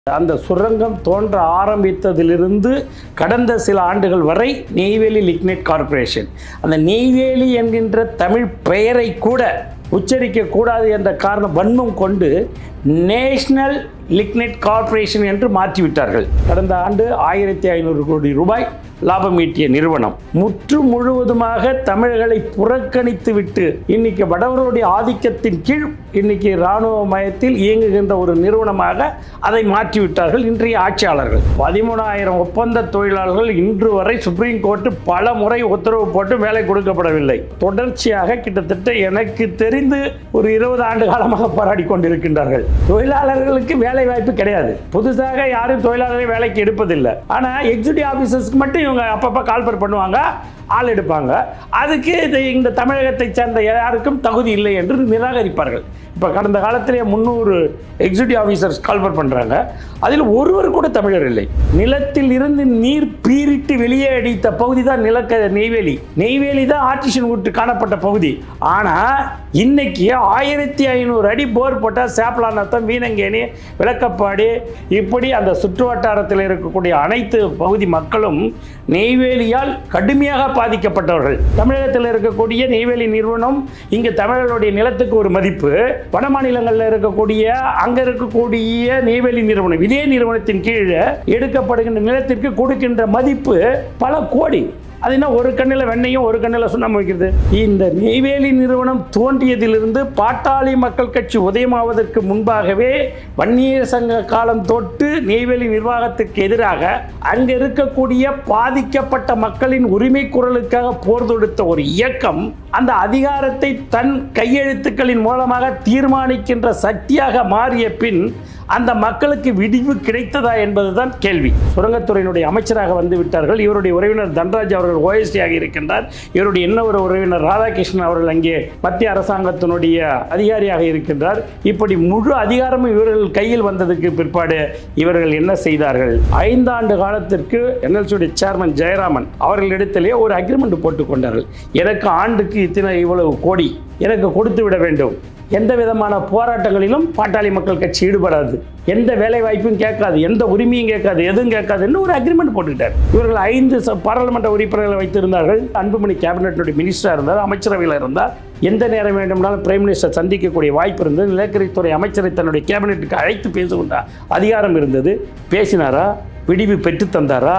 அந்த சுரங்கம் தோன்ற ஆரம்பித்ததிலிருந்து கடந்த சில ஆண்டுகள் வரை நெய்வேலி லிக்னைட் கார்ப்பரேஷன் அந்த நெய்வேலி என்கின்ற தமிழ் பெயரை கூட உச்சரிக்க கூடாது என்ற காரணம் வன்மம் கொண்டு நேஷனல் லிக்னைட் கார்ப்பரேஷன் என்று மாற்றிவிட்டார்கள் கடந்த ஆண்டு ஆயிரத்தி ஐநூறு கோடி ரூபாய் லாபம் ஈட்டிய நிறுவனம் முற்று முழுவதுமாக தமிழர்களை புறக்கணித்து விட்டு இன்னைக்கு வடவருடைய ஆதிக்கத்தின் கீழ் இன்னைக்கு இராணுவ மயத்தில் இயங்குகின்ற ஒரு நிறுவனமாக அதை மாற்றிவிட்டார்கள் இன்றைய ஆட்சியாளர்கள் பதிமூணாயிரம் ஒப்பந்த தொழிலாளர்கள் இன்று வரை சுப்ரீம் கோர்ட்டு பல முறை உத்தரவு போட்டு வேலை கொடுக்கப்படவில்லை தொடர்ச்சியாக கிட்டத்தட்ட எனக்கு தெரிந்து ஒரு இருபது ஆண்டு காலமாக போராடி கொண்டிருக்கின்றார்கள் தொழிலாளர்களுக்கு வேலை வாய்ப்பு கிடையாது புதுசாக யாரும் தொழிலாளரை வேலைக்கு எடுப்பதில்லை ஆனால் எக்ஸிக்யூட்டிவ் ஆஃபீஸர்ஸ்க்கு மட்டும் இவங்க அப்பப்போ கால்பர் பண்ணுவாங்க ஆள் எடுப்பாங்க அதுக்கு இது இந்த தமிழகத்தை சேர்ந்த யாருக்கும் தகுதி இல்லை என்று நிராகரிப்பார்கள் இப்போ கடந்த காலத்திலே முந்நூறு எக்ஸிக்யூட்டிவ் ஆஃபீஸர்ஸ் கால்பர் பண்ணுறாங்க அதில் ஒருவர் கூட தமிழர் இல்லை நிலத்தில் இருந்து நீர் பீரிட்டு வெளியே அடித்த பகுதி தான் நிலக்க நெய்வேலி நெய்வேலி தான் ஆர்டிஷன் விட்டு காணப்பட்ட பகுதி ஆனால் இன்னைக்கு ஆயிரத்தி ஐநூறு அடி போர் போட்டால் சேப்பலாநத்தம் வீணங்கேணி விளக்கப்பாடி இப்படி அந்த சுற்று வட்டாரத்தில் இருக்கக்கூடிய அனைத்து பகுதி மக்களும் நெய்வேலியால் கடுமையாக பாதிக்கப்பட்டவர்கள் தமிழகத்தில் இருக்கக்கூடிய நெய்வேலி நிறுவனம் இங்கே தமிழர்களுடைய நிலத்துக்கு ஒரு மதிப்பு வட மாநிலங்களில் இருக்கக்கூடிய அங்கே இருக்கக்கூடிய நெய்வேலி நிறுவனம் இதே நிறுவனத்தின் கீழே எடுக்கப்படுகின்ற நிலத்திற்கு கொடுக்கின்ற மதிப்பு பல கோடி அது என்ன ஒரு கண்ணில் வெண்ணையும் ஒரு கண்ணில் சுண்ணாம்பு வைக்கிறது இந்த நெய்வேலி நிறுவனம் தோன்றியதிலிருந்து பாட்டாளி மக்கள் கட்சி உதயமாவதற்கு முன்பாகவே வன்னியர் சங்க காலம் தொட்டு நெய்வேலி நிர்வாகத்திற்கு எதிராக அங்கே இருக்கக்கூடிய பாதிக்கப்பட்ட மக்களின் உரிமை குரலுக்காக போர் தொடுத்த ஒரு இயக்கம் அந்த அதிகாரத்தை தன் கையெழுத்துக்களின் மூலமாக தீர்மானிக்கின்ற சக்தியாக மாறிய பின் அந்த மக்களுக்கு விடிவு கிடைத்ததா என்பதுதான் கேள்வி சுரங்கத்துறையினுடைய அமைச்சராக வந்து விட்டார்கள் இவருடைய உறவினர் தன்ராஜ் அவர்கள் ஓஎஸ்டியாக இருக்கின்றார் இவருடைய இன்னொரு உறவினர் ராதாகிருஷ்ணன் அவர்கள் அங்கே மத்திய அரசாங்கத்தினுடைய அதிகாரியாக இருக்கின்றார் இப்படி முழு அதிகாரமும் இவர்கள் கையில் வந்ததுக்கு பிற்பாடு இவர்கள் என்ன செய்தார்கள் ஐந்தாண்டு காலத்திற்கு என்எல்சியுடைய சேர்மன் ஜெயராமன் அவர்களிடத்திலே ஒரு அக்ரிமெண்ட் போட்டுக் கொண்டார்கள் எனக்கு ஆண்டுக்கு இத்தனை இவ்வளவு கோடி எனக்கு கொடுத்து விட வேண்டும் எந்த விதமான போராட்டங்களிலும் பாட்டாளி மக்கள் கட்சி ஈடுபடாது எந்த வேலை வாய்ப்பும் கேட்காது எந்த உரிமையும் கேட்காது எதுவும் கேட்காதுன்னு ஒரு அக்ரிமெண்ட் போட்டுக்கிட்டார் இவர்கள் ஐந்து ச- பாராளுமன்ற உறுப்பினர்களை வைத்திருந்தார்கள் அன்புமணி கேபினெட்டுடைய மினிஸ்டராக இருந்தார் அமைச்சரவையில் இருந்தார் எந்த நேரம் வேண்டும்னாலும் பிரைம் மினிஸ்டர் சந்திக்கக்கூடிய வாய்ப்பு இருந்தது நிலக்கரித்துறை அமைச்சரை தன்னுடைய கேபினெட்டுக்கு அழைத்து பேசுகின்ற அதிகாரம் இருந்தது பேசினாரா விடிவு பெற்று தந்தாரா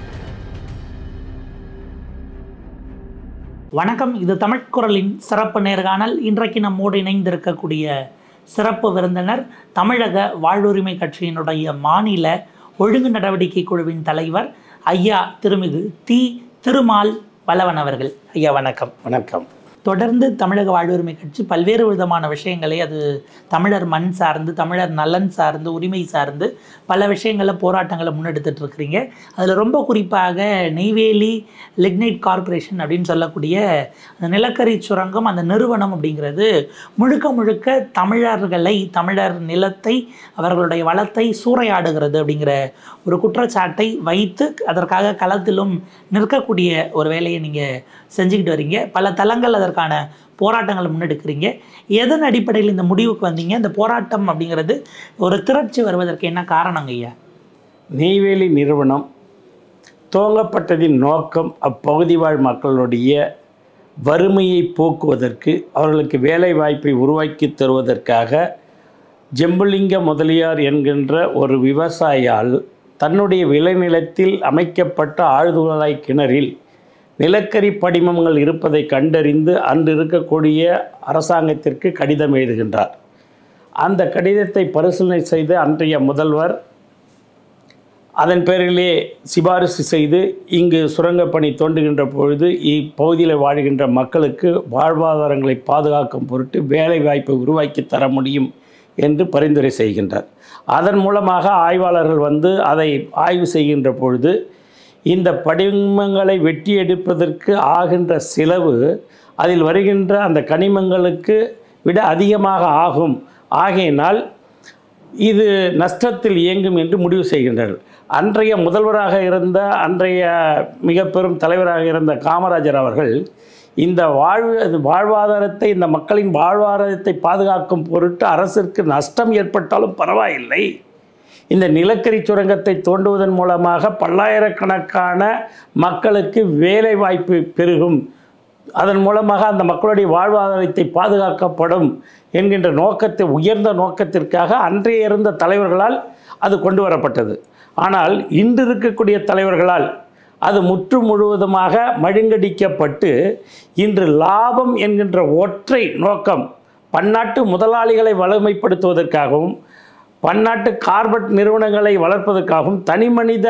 வணக்கம் இது தமிழ்குரலின் சிறப்பு நேர்காணல் இன்றைக்கு நம்மோடு இணைந்திருக்கக்கூடிய சிறப்பு விருந்தினர் தமிழக வாழ்வுரிமை கட்சியினுடைய மாநில ஒழுங்கு நடவடிக்கை குழுவின் தலைவர் ஐயா திருமிகு தி திருமால் வளவன் அவர்கள் ஐயா வணக்கம் வணக்கம் தொடர்ந்து தமிழக வாழ்வுரிமை கட்சி பல்வேறு விதமான விஷயங்களை அது தமிழர் மண் சார்ந்து தமிழர் நலன் சார்ந்து உரிமை சார்ந்து பல விஷயங்களை போராட்டங்களை முன்னெடுத்துட்டு இருக்கிறீங்க அதில் ரொம்ப குறிப்பாக நெய்வேலி லிக்னைட் கார்ப்பரேஷன் அப்படின்னு சொல்லக்கூடிய அந்த நிலக்கரி சுரங்கம் அந்த நிறுவனம் அப்படிங்கிறது முழுக்க முழுக்க தமிழர்களை தமிழர் நிலத்தை அவர்களுடைய வளத்தை சூறையாடுகிறது அப்படிங்கிற ஒரு குற்றச்சாட்டை வைத்து அதற்காக களத்திலும் நிற்கக்கூடிய ஒரு வேலையை நீங்கள் செஞ்சுக்கிட்டு வரீங்க பல தளங்கள் அதற்கான போராட்டங்களை முன்னெடுக்கிறீங்க எதன் அடிப்படையில் இந்த முடிவுக்கு வந்தீங்க இந்த போராட்டம் அப்படிங்கிறது ஒரு திரட்சி வருவதற்கு என்ன காரணங்க ஐயா நெய்வேலி நிறுவனம் துவங்கப்பட்டதின் நோக்கம் அப்பகுதி வாழ் மக்களுடைய வறுமையை போக்குவதற்கு அவர்களுக்கு வேலை வாய்ப்பை உருவாக்கி தருவதற்காக ஜெம்புலிங்க முதலியார் என்கின்ற ஒரு விவசாயியால் தன்னுடைய விளைநிலத்தில் அமைக்கப்பட்ட ஆழ்துளாய் கிணறில் நிலக்கரி படிமங்கள் இருப்பதை கண்டறிந்து அன்று இருக்கக்கூடிய அரசாங்கத்திற்கு கடிதம் எழுதுகின்றார் அந்த கடிதத்தை பரிசீலனை செய்த அன்றைய முதல்வர் அதன் பேரிலே சிபாரிசு செய்து இங்கு சுரங்கப் பணி தோண்டுகின்ற பொழுது இப்பகுதியில் வாழ்கின்ற மக்களுக்கு வாழ்வாதாரங்களை பாதுகாக்கும் பொருட்டு வேலை வாய்ப்பை உருவாக்கி தர முடியும் என்று பரிந்துரை செய்கின்றார் அதன் மூலமாக ஆய்வாளர்கள் வந்து அதை ஆய்வு செய்கின்ற பொழுது இந்த படிமங்களை வெட்டி எடுப்பதற்கு ஆகின்ற செலவு அதில் வருகின்ற அந்த கனிமங்களுக்கு விட அதிகமாக ஆகும் ஆகையினால் இது நஷ்டத்தில் இயங்கும் என்று முடிவு செய்கின்றார்கள் அன்றைய முதல்வராக இருந்த அன்றைய மிக பெரும் தலைவராக இருந்த காமராஜர் அவர்கள் இந்த வாழ்வு வாழ்வாதாரத்தை இந்த மக்களின் வாழ்வாதாரத்தை பாதுகாக்கும் பொருட்டு அரசிற்கு நஷ்டம் ஏற்பட்டாலும் பரவாயில்லை இந்த நிலக்கரி சுரங்கத்தை தோண்டுவதன் மூலமாக பல்லாயிரக்கணக்கான மக்களுக்கு வேலை வாய்ப்பு பெருகும் அதன் மூலமாக அந்த மக்களுடைய வாழ்வாதாரத்தை பாதுகாக்கப்படும் என்கின்ற நோக்கத்தை உயர்ந்த நோக்கத்திற்காக அன்றைய இருந்த தலைவர்களால் அது கொண்டு வரப்பட்டது ஆனால் இன்று இருக்கக்கூடிய தலைவர்களால் அது முற்று முழுவதுமாக மழுங்கடிக்கப்பட்டு இன்று லாபம் என்கின்ற ஒற்றை நோக்கம் பன்னாட்டு முதலாளிகளை வலிமைப்படுத்துவதற்காகவும் பன்னாட்டு கார்பட் நிறுவனங்களை வளர்ப்பதற்காகவும் தனிமனித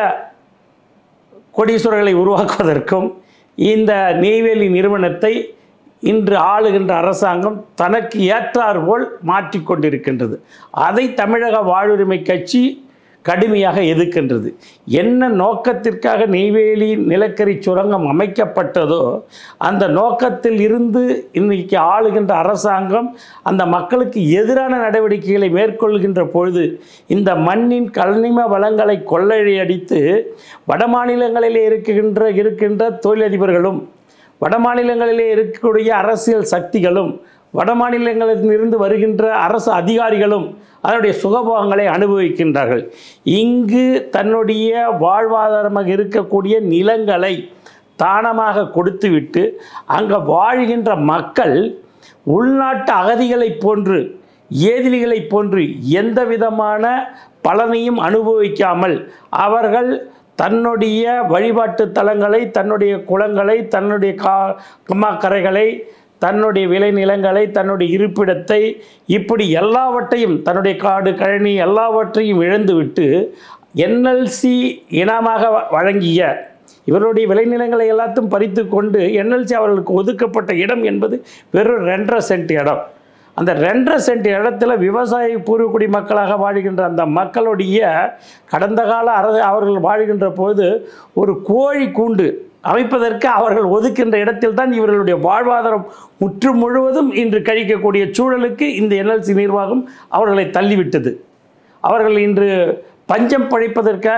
கோடீஸ்வரர்களை உருவாக்குவதற்கும் இந்த நெய்வேலி நிறுவனத்தை இன்று ஆளுகின்ற அரசாங்கம் தனக்கு ஏற்றாற்போல் மாற்றிக்கொண்டிருக்கின்றது அதை தமிழக வாழ்வுரிமை கட்சி கடுமையாக எதிர்க்கின்றது என்ன நோக்கத்திற்காக நெய்வேலி நிலக்கரி சுரங்கம் அமைக்கப்பட்டதோ அந்த நோக்கத்தில் இருந்து இன்னைக்கு ஆளுகின்ற அரசாங்கம் அந்த மக்களுக்கு எதிரான நடவடிக்கைகளை மேற்கொள்கின்ற பொழுது இந்த மண்ணின் கனிம வளங்களை கொள்ளையடித்து வட மாநிலங்களிலே இருக்கின்ற இருக்கின்ற தொழிலதிபர்களும் வட மாநிலங்களிலே இருக்கக்கூடிய அரசியல் சக்திகளும் வட மாநிலங்களிலிருந்து வருகின்ற அரசு அதிகாரிகளும் அதனுடைய சுகபோகங்களை அனுபவிக்கின்றார்கள் இங்கு தன்னுடைய வாழ்வாதாரமாக இருக்கக்கூடிய நிலங்களை தானமாக கொடுத்துவிட்டு அங்கே வாழ்கின்ற மக்கள் உள்நாட்டு அகதிகளைப் போன்று ஏதிலிகளைப் போன்று எந்த விதமான பலனையும் அனுபவிக்காமல் அவர்கள் தன்னுடைய வழிபாட்டு தலங்களை தன்னுடைய குளங்களை தன்னுடைய கா கம்மாக்கரைகளை தன்னுடைய விளைநிலங்களை தன்னுடைய இருப்பிடத்தை இப்படி எல்லாவற்றையும் தன்னுடைய காடு கழனி எல்லாவற்றையும் இழந்துவிட்டு என்எல்சி இனமாக வ- வழங்கிய இவருடைய விளைநிலங்களை எல்லாத்தையும் பறித்து கொண்டு என்எல்சி அவர்களுக்கு ஒதுக்கப்பட்ட இடம் என்பது வெறும் ரெண்டரை சென்ட் இடம் அந்த ரெண்டரை சென்ட் இடத்துல விவசாய பூர்வக்குடி மக்களாக வாழ்கின்ற அந்த மக்களுடைய கடந்த கால அர அவர்கள் வாழ்கின்ற போது ஒரு கோழி கூண்டு அமைப்பதற்கு அவர்கள் ஒதுக்கின்ற இடத்தில் தான் இவர்களுடைய வாழ்வாதாரம் முற்று முழுவதும் இன்று கழிக்கக்கூடிய சூழலுக்கு இந்த என்எல்சி நிர்வாகம் அவர்களை தள்ளிவிட்டது அவர்கள் இன்று பஞ்சம் பழிப்பதற்காக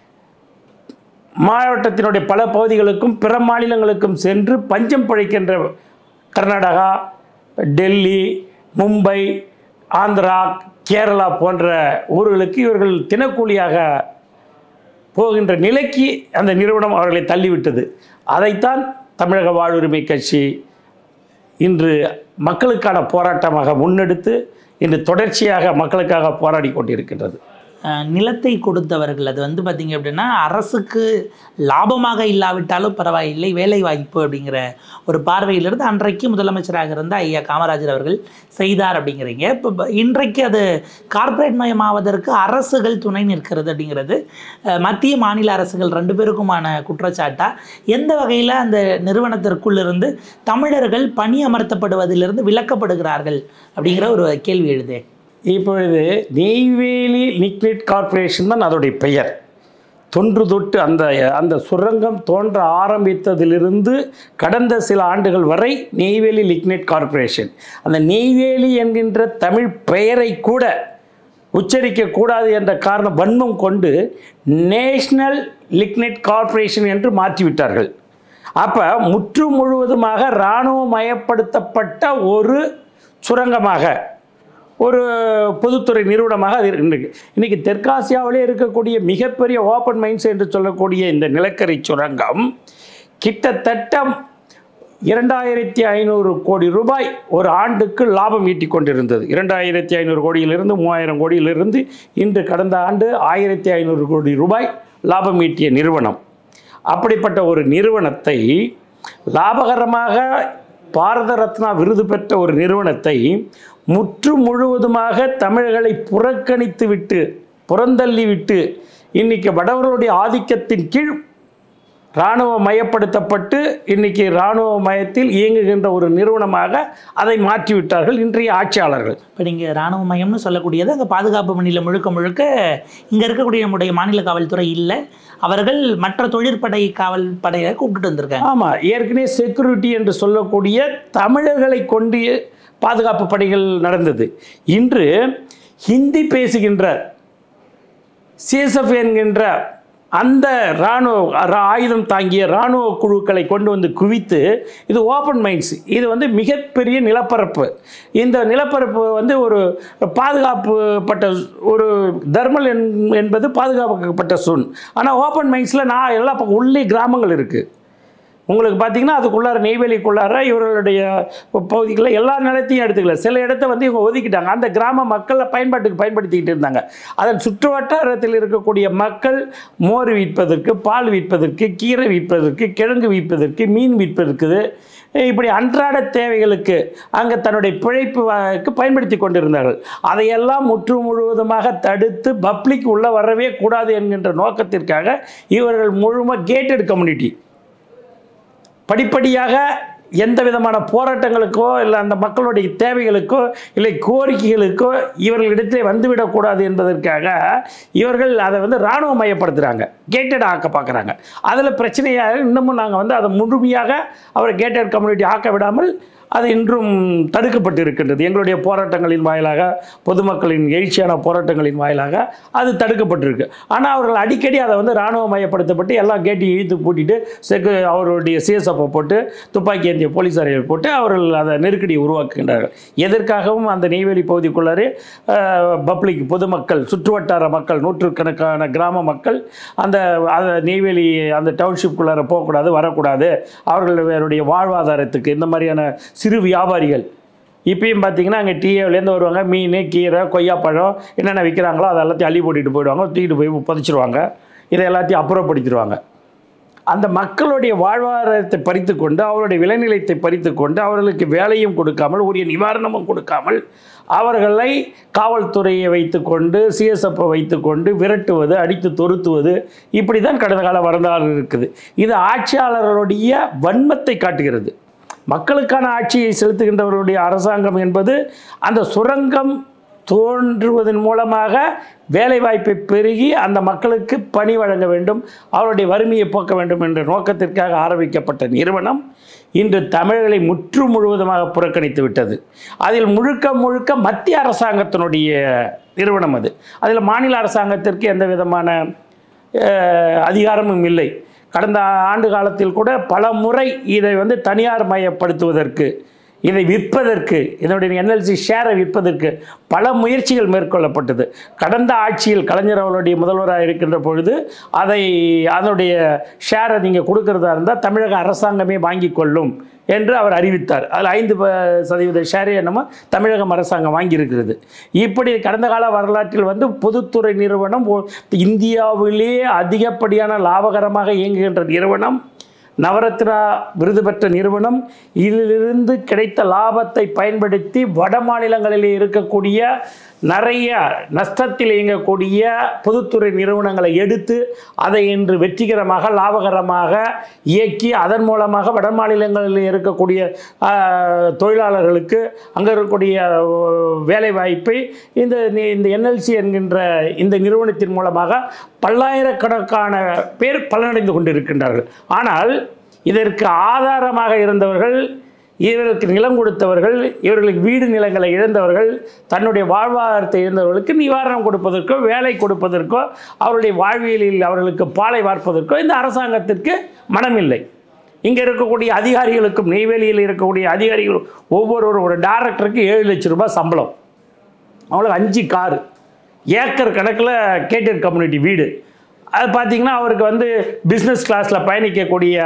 மாவட்டத்தினுடைய பல பகுதிகளுக்கும் பிற மாநிலங்களுக்கும் சென்று பஞ்சம் பழிக்கின்ற கர்நாடகா டெல்லி மும்பை ஆந்திரா கேரளா போன்ற ஊர்களுக்கு இவர்கள் தினக்கூலியாக போகின்ற நிலைக்கு அந்த நிறுவனம் அவர்களை தள்ளிவிட்டது அதைத்தான் தமிழக வாழ்வுரிமை கட்சி இன்று மக்களுக்கான போராட்டமாக முன்னெடுத்து இன்று தொடர்ச்சியாக மக்களுக்காக போராடி கொண்டிருக்கின்றது அஹ், நிலத்தை கொடுத்தவர்கள் அது வந்து பார்த்திங்க அப்படின்னா அரசுக்கு லாபமாக இல்லாவிட்டாலும் பரவாயில்லை வேலை வாய்ப்பு அப்படிங்கிற ஒரு பார்வையிலிருந்து அன்றைக்கு முதலமைச்சராக இருந்த ஐயா காமராஜர் அவர்கள் செய்தார் அப்படிங்கிறீங்க இப்போ ப- இன்றைக்கு அது கார்ப்பரேட் மயமாவதற்கு அரசுகள் துணை நிற்கிறது அப்படிங்கிறது அஹ், மத்திய மாநில அரசுகள் ரெண்டு பேருக்குமான குற்றச்சாட்டா எந்த வகையில் அந்த நிறுவனத்திற்குள் இருந்து தமிழர்கள் பணியமர்த்தப்படுவதிலிருந்து விலக்கப்படுகிறார்கள் அப்படிங்கிற ஒரு கேள்வி எழுதே இப்பொழுது நெய்வேலி லிக்விட் கார்ப்பரேஷன் தான் அதோடைய பெயர் தொன்று தொட்டு அந்த அந்த சுரங்கம் தோன்ற ஆரம்பித்ததிலிருந்து கடந்த சில ஆண்டுகள் வரை நெய்வேலி லிக்னைட் கார்ப்பரேஷன் அந்த நெய்வேலி என்கின்ற தமிழ் பெயரை கூட உச்சரிக்கக்கூடாது என்ற காரணம் வன்மம் கொண்டு நேஷ்னல் லிக்னைட் கார்ப்பரேஷன் என்று மாற்றிவிட்டார்கள் அப்போ முற்று முழுவதுமாக இராணுவமயப்படுத்தப்பட்ட ஒரு சுரங்கமாக ஒரு பொதுத்துறை நிறுவனமாக அது இன்றைக்கு இன்றைக்கி தெற்காசியாவிலே இருக்கக்கூடிய மிகப்பெரிய ஓப்பன் மைன்ஸ் என்று சொல்லக்கூடிய இந்த நிலக்கரி சுரங்கம் கிட்டத்தட்ட இரண்டாயிரத்தி ஐநூறு கோடி ரூபாய் ஒரு ஆண்டுக்கு லாபம் ஈட்டிக் கொண்டிருந்தது இரண்டாயிரத்தி ஐநூறு கோடியிலிருந்து மூவாயிரம் கோடியிலிருந்து இன்று கடந்த ஆண்டு ஆயிரத்தி ஐநூறு கோடி ரூபாய் லாபம் ஈட்டிய நிறுவனம் அப்படிப்பட்ட ஒரு நிறுவனத்தை லாபகரமாக பாரத ரத்னா விருது பெற்ற ஒரு நிறுவனத்தை முற்று முழுவதுமாக தமிழர்களை புறக்கணித்து விட்டு புறந்தள்ளி விட்டு இன்னைக்கு வடவர்களுடைய ஆதிக்கத்தின் கீழ் இராணுவ மயப்படுத்தப்பட்டு இன்னைக்கு இராணுவ மயத்தில் இயங்குகின்ற ஒரு நிறுவனமாக அதை மாற்றிவிட்டார்கள் இன்றைய ஆட்சியாளர்கள் இப்போ நீங்கள் இராணுவ மையம்னு சொல்லக்கூடியது அங்கே பாதுகாப்பு பணியில் முழுக்க முழுக்க இங்கே இருக்கக்கூடிய நம்முடைய மாநில காவல்துறை இல்லை அவர்கள் மற்ற தொழிற்படை காவல் படையை கூப்பிட்டுட்டு வந்திருக்காங்க ஆமாம் ஏற்கனவே செக்யூரிட்டி என்று சொல்லக்கூடிய தமிழர்களை கொண்டு பாதுகாப்பு பணிகள் நடந்தது இன்று ஹிந்தி பேசுகின்ற சிஎஸ்எஃப் என்கின்ற அந்த இராணுவ ரா- ஆயுதம் தாங்கிய இராணுவ குழுக்களை கொண்டு வந்து குவித்து இது ஓப்பன் மைன்ஸ் இது வந்து மிகப்பெரிய நிலப்பரப்பு இந்த நிலப்பரப்பு வந்து ஒரு பாதுகாப்புப்பட்ட ஒரு தர்மல் என்- என்பது பாதுகாக்கப்பட்ட சூன் ஆனால் ஓப்பன் மைன்ஸில் நான் எல்லா பக்கம் உள்ளே கிராமங்கள் இருக்குது உங்களுக்கு பார்த்தீங்கன்னா அதுக்குள்ளார நெய்வேலிக்குள்ளார இவர்களுடைய பகுதிகளில் எல்லா நிலத்தையும் எடுத்துக்கல சில இடத்த வந்து இவங்க ஒதுக்கிட்டாங்க அந்த கிராம மக்களை பயன்பாட்டுக்கு பயன்படுத்திக்கிட்டு இருந்தாங்க அதன் சுற்று வட்டாரத்தில் இருக்கக்கூடிய மக்கள் மோர் விற்பதற்கு பால் விற்பதற்கு கீரை விற்பதற்கு கிழங்கு விற்பதற்கு மீன் விற்பதற்கு இப்படி அன்றாட தேவைகளுக்கு அங்கே தன்னுடைய பிழைப்புக்கு பயன்படுத்தி கொண்டிருந்தார்கள் அதையெல்லாம் முற்று முழுவதுமாக தடுத்து பப்ளிக் உள்ள வரவே கூடாது என்கின்ற நோக்கத்திற்காக இவர்கள் முழுமை கேட்டட் கம்யூனிட்டி படிப்படியாக எந்த விதமான போராட்டங்களுக்கோ இல்லை அந்த மக்களுடைய தேவைகளுக்கோ இல்லை கோரிக்கைகளுக்கோ இவர்களிடத்திலே வந்துவிடக்கூடாது என்பதற்காக இவர்கள் அதை வந்து இராணுவ மயப்படுத்துகிறாங்க கேட்டட் ஆக்க பார்க்குறாங்க அதில் பிரச்சனையாக இன்னமும் நாங்கள் வந்து அதை முழுமையாக அவரை கேட்டட் கம்யூனிட்டி ஆக்க விடாமல் அது இன்றும் தடுக்கப்பட்டு இருக்கின்றது எங்களுடைய போராட்டங்களின் வாயிலாக பொதுமக்களின் எழுச்சியான போராட்டங்களின் வாயிலாக அது தடுக்கப்பட்டிருக்கு ஆனால் அவர்கள் அடிக்கடி அதை வந்து இராணுவ மயப்படுத்தப்பட்டு எல்லாம் கேட்டு இழுத்து பூட்டிட்டு செக்கு அவருடைய சிஎஸ்எஃப்பை போட்டு துப்பாக்கி ஏந்திய போலீஸாரை போட்டு அவர்கள் அதை நெருக்கடியை உருவாக்குகின்றார்கள் எதற்காகவும் அந்த நெய்வேலி பகுதிக்குள்ளாரே பப்ளிக் பொதுமக்கள் சுற்றுவட்டார மக்கள் நூற்றுக்கணக்கான கிராம மக்கள் அந்த அந்த நெய்வேலி அந்த டவுன்ஷிப்குள்ளார போகக்கூடாது வரக்கூடாது அவர்களுடைய வாழ்வாதாரத்துக்கு இந்த மாதிரியான சிறு வியாபாரிகள் இப்பயும் பார்த்தீங்கன்னா அங்கே டீஏவிலேருந்து வருவாங்க மீன் கீரை கொய்யாப்பழம் என்னென்ன விற்கிறாங்களோ அதை எல்லாத்தையும் அள்ளி போட்டுட்டு போயிடுவாங்க தூக்கிட்டு போய் புதைச்சிருவாங்க இதை எல்லாத்தையும் அப்புறப்படுத்திடுவாங்க அந்த மக்களுடைய வாழ்வாதாரத்தை பறித்து கொண்டு அவருடைய விளைநிலத்தை பறித்து கொண்டு அவர்களுக்கு வேலையும் கொடுக்காமல் உரிய நிவாரணமும் கொடுக்காமல் அவர்களை காவல்துறையை வைத்துக்கொண்டு சிஎஸ்எஃப்பை வைத்துக்கொண்டு விரட்டுவது அடித்து தொருத்துவது இப்படி தான் கடந்த கால வரலாறு இருக்குது இது ஆட்சியாளர்களுடைய வன்மத்தை காட்டுகிறது மக்களுக்கான ஆட்சியை செலுத்துகின்றவர்களுடைய அரசாங்கம் என்பது அந்த சுரங்கம் தோன்றுவதன் மூலமாக வேலைவாய்ப்பை பெருகி அந்த மக்களுக்கு பணி வழங்க வேண்டும் அவருடைய வறுமையை போக்க வேண்டும் என்ற நோக்கத்திற்காக ஆரம்பிக்கப்பட்ட நிறுவனம் இன்று தமிழர்களை முற்று முழுவதுமாக புறக்கணித்து விட்டது அதில் முழுக்க முழுக்க மத்திய அரசாங்கத்தினுடைய நிறுவனம் அது அதில் மாநில அரசாங்கத்திற்கு எந்த விதமான அஹ், அதிகாரமும் இல்லை கடந்த ஆண்டு காலத்தில் கூட பல முறை இதை வந்து தனியார் மயப்படுத்துவதற்கு இதை விற்பதற்கு இதனுடைய என்எல்சி ஷேரை விற்பதற்கு பல முயற்சிகள் மேற்கொள்ளப்பட்டது கடந்த ஆட்சியில் கலைஞர் அவர்களுடைய முதல்வராக இருக்கின்ற பொழுது அதை அதனுடைய ஷேரை நீங்கள் கொடுக்கறதா இருந்தால் தமிழக அரசாங்கமே வாங்கி கொள்ளும் என்று அவர் அறிவித்தார் அதில் ஐந்து ப- சதவீத ஷேரை என்னமோ தமிழகம் அரசாங்கம் வாங்கியிருக்கிறது இப்படி கடந்த கால வரலாற்றில் வந்து பொதுத்துறை நிறுவனம் ஒ- இந்தியாவிலே அதிகப்படியான லாபகரமாக இயங்குகின்ற நிறுவனம் நவரத்னா விருது பெற்ற நிறுவனம் இதிலிருந்து கிடைத்த லாபத்தை பயன்படுத்தி வட மாநிலங்களிலே இருக்கக்கூடிய நிறைய நஷ்டத்தில் இயங்கக்கூடிய பொதுத்துறை நிறுவனங்களை எடுத்து அதை இன்று வெற்றிகரமாக லாபகரமாக இயக்கி அதன் மூலமாக வட மாநிலங்களில் இருக்கக்கூடிய ஆஹ், தொழிலாளர்களுக்கு அங்கே இருக்கக்கூடிய ஆஹ், வேலை வாய்ப்பை இந்த நி- இந்த என்எல்சி என்கின்ற இந்த நிறுவனத்தின் மூலமாக பல்லாயிரக்கணக்கான பேர் பலனடைந்து கொண்டிருக்கின்றார்கள் ஆனால் இதற்கு ஆதாரமாக இருந்தவர்கள் இவருக்கு நிலம் கொடுத்தவர்கள் இவர்களுக்கு வீடு நிலங்களை இழந்தவர்கள் தன்னுடைய வாழ்வாதாரத்தை இழந்தவர்களுக்கு நிவாரணம் கொடுப்பதற்கோ வேலை கொடுப்பதற்கோ அவருடைய வாழ்வியலில் அவர்களுக்கு பாலை வார்ப்பதற்கோ இந்த அரசாங்கத்திற்கு மனமில்லை இங்கே இருக்கக்கூடிய அதிகாரிகளுக்கும் நெய்வேலியில் இருக்கக்கூடிய அதிகாரிகள் ஒவ்வொருவரும் ஒரு டைரக்டருக்கு ஏழு லட்சம் ரூபாய் சம்பளம் அவங்களுக்கு அஞ்சு காரு ஏக்கர் கணக்கில் கேட்டட் கம்யூனிட்டி வீடு அது பார்த்தீங்கன்னா அவருக்கு வந்து பிஸ்னஸ் கிளாஸில் பயணிக்கக்கூடிய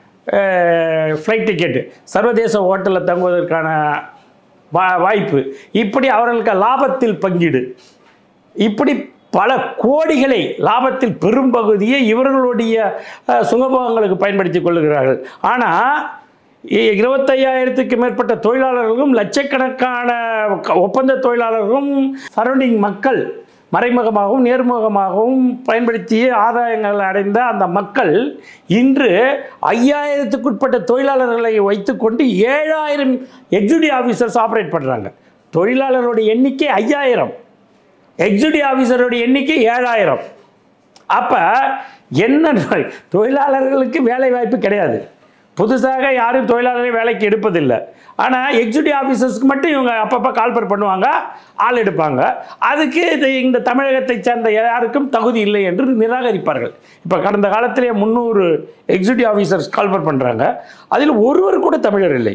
ஃப்ளைட் டிக்கெட்டு சர்வதேச ஹோட்டலில் தங்குவதற்கான வா வாய்ப்பு இப்படி அவர்களுக்கு லாபத்தில் பங்கீடு இப்படி பல கோடிகளை லாபத்தில் பெரும்பகுதியை இவர்களுடைய அஹ், சுகபோகங்களுக்கு பயன்படுத்தி கொள்ளுகிறார்கள் ஆனால் இருபத்தையாயிரத்துக்கு மேற்பட்ட தொழிலாளர்களும் லட்சக்கணக்கான க- ஒப்பந்த தொழிலாளர்களும் சரௌண்டிங் மக்கள் மறைமுகமாகவும் நேர்முகமாகவும் பயன்படுத்தி ஆதாயங்கள் அடைந்த அந்த மக்கள் இன்று ஐயாயிரத்துக்குட்பட்ட தொழிலாளர்களை வைத்துக்கொண்டு ஏழாயிரம் எக்ஸிக்யூட்டிவ் ஆஃபீஸர்ஸ் ஆப்ரேட் பண்ணுறாங்க தொழிலாளர்களுடைய எண்ணிக்கை ஐயாயிரம் எக்ஸிக்யூட்டிவ் ஆஃபீஸருடைய எண்ணிக்கை ஏழாயிரம் அப்போ என்ன தொழிலாளர்களுக்கு வேலை வாய்ப்பு கிடையாது புதுசாக யாரும் தொழிலாளரை வேலைக்கு எடுப்பதில்லை ஆனால் எக்ஸிக்யூட்டிவ் ஆஃபீஸர்ஸ்க்கு மட்டும் இவங்க அப்பப்போ கால்பர் பண்ணுவாங்க ஆள் எடுப்பாங்க அதுக்கு இது இந்த தமிழகத்தை சேர்ந்த யாருக்கும் தகுதி இல்லை என்று நிராகரிப்பார்கள் இப்போ கடந்த காலத்திலே முந்நூறு எக்ஸிக்யூட்டிவ் ஆஃபீஸர்ஸ் கால்பர் பண்ணுறாங்க அதில் ஒருவர் கூட தமிழர் இல்லை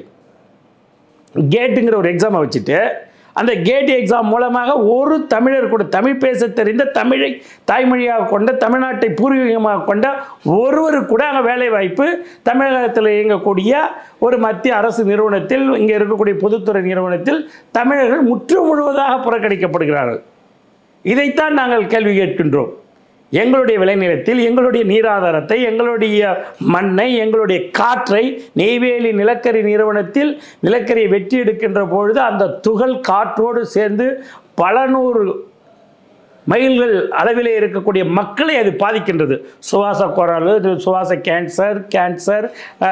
கேட்டுங்கிற ஒரு எக்ஸாமை வச்சுட்டு அந்த கேட் எக்ஸாம் மூலமாக ஒரு தமிழர் கூட தமிழ் பேச தெரிந்த தமிழை தாய்மொழியாக கொண்ட தமிழ்நாட்டை பூர்வீகமாக கொண்ட ஒருவர் கூட அங்கே வேலை வாய்ப்பு தமிழகத்தில் இயங்கக்கூடிய ஒரு மத்திய அரசு நிறுவனத்தில் இங்கே இருக்கக்கூடிய பொதுத்துறை நிறுவனத்தில் தமிழர்கள் முற்று முழுவதாக புறக்கணிக்கப்படுகிறார்கள் இதைத்தான் நாங்கள் கேள்வி கேட்கின்றோம் எங்களுடைய விளைநிலத்தில் எங்களுடைய நீராதாரத்தை எங்களுடைய மண்ணை எங்களுடைய காற்றை நெய்வேலி நிலக்கரி நிறுவனத்தில் நிலக்கரியை வெட்டி எடுக்கின்ற பொழுது அந்த துகள் காற்றோடு சேர்ந்து பல நூறு மைல்கள் அளவிலே இருக்கக்கூடிய மக்களை அது பாதிக்கின்றது சுவாச குரல் சுவாச கேன்சர் கேன்சர்